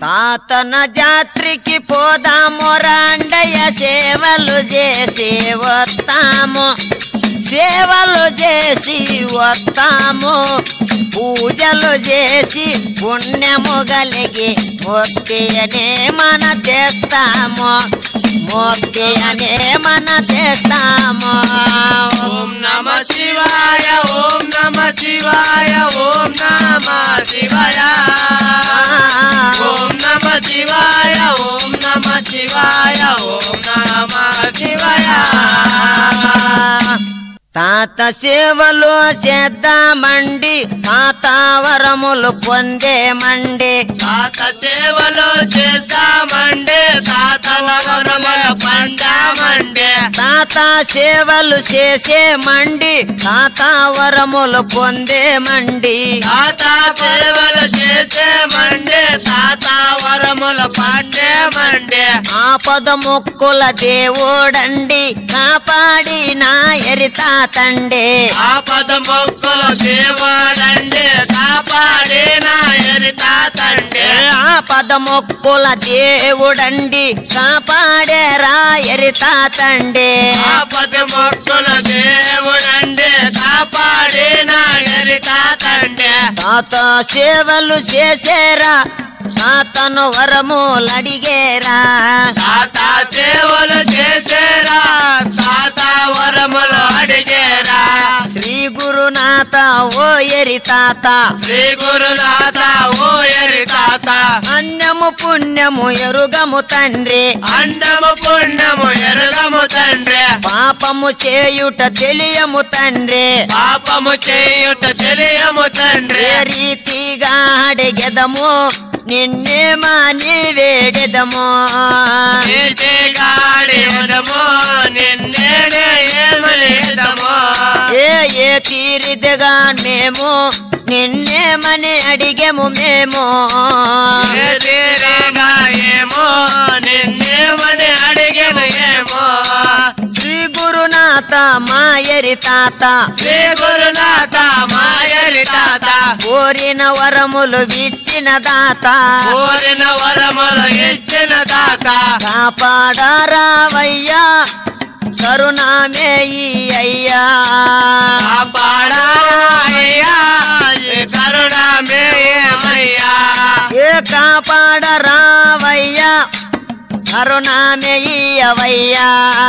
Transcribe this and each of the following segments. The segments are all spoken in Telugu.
తాతన జాత్రికి పోదాము రాండయ్య సేవలు చేసి వస్తాము సేవలు చేసి వస్తాము పూజలు చేసి పుణ్యము కలిగి మొక్కి అనే మన చేస్తాము మొక్కి అనే మన చేస్తాము ఓం నమ శివాయ ఓం నమ శివాయ ఓం నమ శివాయ ఓం నమ శివాయ ఓం నమ శివాయ ఓం నమ శివాయ తాత సేవలు చేద్దామండి తాతావరములు పొందేమండి తాత సేవలు చేస్తామండే తాతల వరముల పండామండే తాత సేవలు చేసేమండి తాతావరములు పొందేమండి తాత సేవలు చేసేమండే తాత వరముల పండేమండే ఆపద మొక్కుల దేవుడండి కాపాడి నా ఎరి తాతండే ఆపద మొక్కులు దేవాడండే కాపాడిన ఎరి తాతండే ఆపద మొక్కుల దేవుడండి కాపాడేరా ఎరి తాతండే ఆపద మొక్కులు దేవుడండే కాపాడిన ఎరి తాతండే తాత సేవలు చేసేరా తాతను వరములు అడిగేరా తాత సేవలు చేసేరా తాత వరములు అడిగేరా శ్రీ గురునాథ ఓ ఎరి తాత శ్రీ గురునాథ ఓ ఎరి తాత అన్నము పుణ్యము ఎరుగము తండ్రి అండము పుణ్యము ఎరుగము తండ్రి పాపము చేయుట తెలియము తండ్రి పాపము చేయుట తెలియము తండ్రి ఏ రీతిగా అడిగెదము నిన్నేమా నీ వేడెదము గాడిదము నిన్నేనే ఏమలేదము ఏ ఏ తీరిదిగా మేము నిన్నేమని అడిగెము మేము ఏ తీరేగా ఏమో నిన్నేమని అడిగను ఏమో శ్రీ గురునాథ మాయరి తాత శ్రీ గురునాథ మాయరి తాత కోరిన వరములు విచ్చిన దాత కోరిన వరములు ఇచ్చిన తాత కాపాడారావయ్యా కరుణామేయి అయ్యా కాపాడాయ్యా కరుణమేమయ్యా ఏ కాపాడరావయ్యా కరుణామేయి అవయ్యా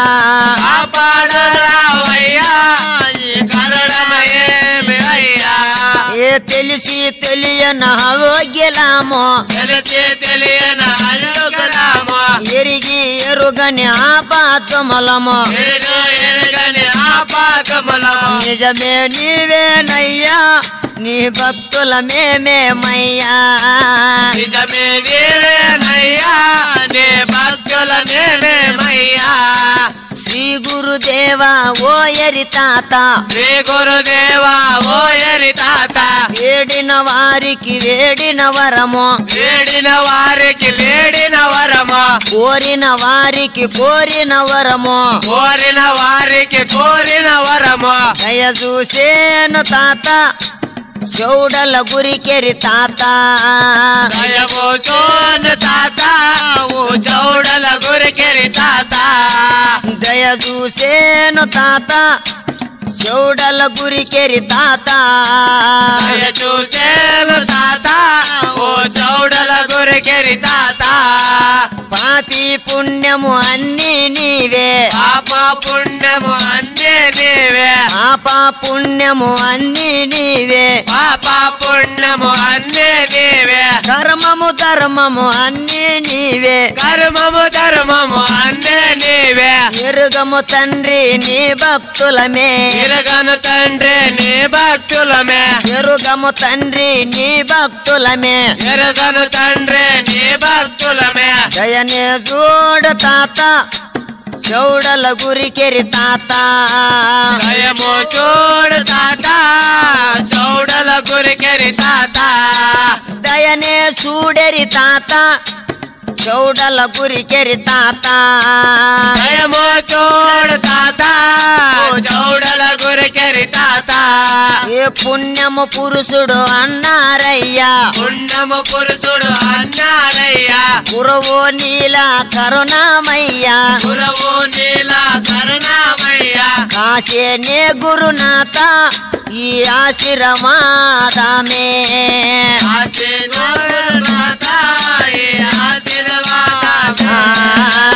కాపాడరావయ్యా కరుణమయేమి అయ్యా ఏ తెలిసి తెలియని ఆరోగ్యలామో తెలిసి తెలియని అల్లుకురాము ఎరిగి ఎరుగని ఆపాతములము ఎరుగు ఎరుగని ఆపాకములము నిజమే నీవేనయ్యా నీ భక్తుల మేమేమయ్యా నిజమే నీవేనయ్యా నీ భక్తుల నేనేమయ్యా శ్రీ గురుదేవా ఓ ఎరి తాత శ్రీ గురుదేవా ఓ ఎరి తాత వేడిన వారికి వేడిన వరము వేడిన వారికి వేడిన వరము కోరిన వారికి కోరిన వరము కోరిన వారికి కోరిన వరము దయ చూసేను తాత చౌడల గురికెరి తాత దయము సోను తాత ఓ చౌడల గురికెరి తాత దయ చూసేను తాత చౌడల గురికెరి తాత దయ చూసేను తాత ఓ చౌడల గురికెరి తాత పాపి పుణ్యము అన్ని నీవే పాప పుణ్యము అన్నీ నీవే పాప పుణ్యము అన్ని నీవే పాప పుణ్యము అన్నీ నీవే కర్మము ధర్మము అన్ని నీవే కర్మము ధర్మము అన్నీ నీవే ఎరుగము తండ్రి నీ భక్తులమే ఇరగను తండ్రి నీ భక్తులమే ఎరుగము తండ్రి నీ భక్తులమే ఎరగను తండ్రి నీ భక్తులమే దయనే చూడు తాత చౌడల గురికెరి తాత దయము చూడు తాత చౌడల గురికెరి తాత దయనే చూడెరి తాత చౌడల గురికెరి తాత జయమో చోడు తాత చౌడల గురికెరి తాత ఏ పుణ్యము పురుషుడు అన్నారయ్యా పుణ్యము పురుషుడు అన్నారయ్యా గురువు నీల కరుణామయ్యా గురవు నీల కరుణామయ్యా కాశేనే గురునాథ ఈ ఆశీర్వాదమే ఆశే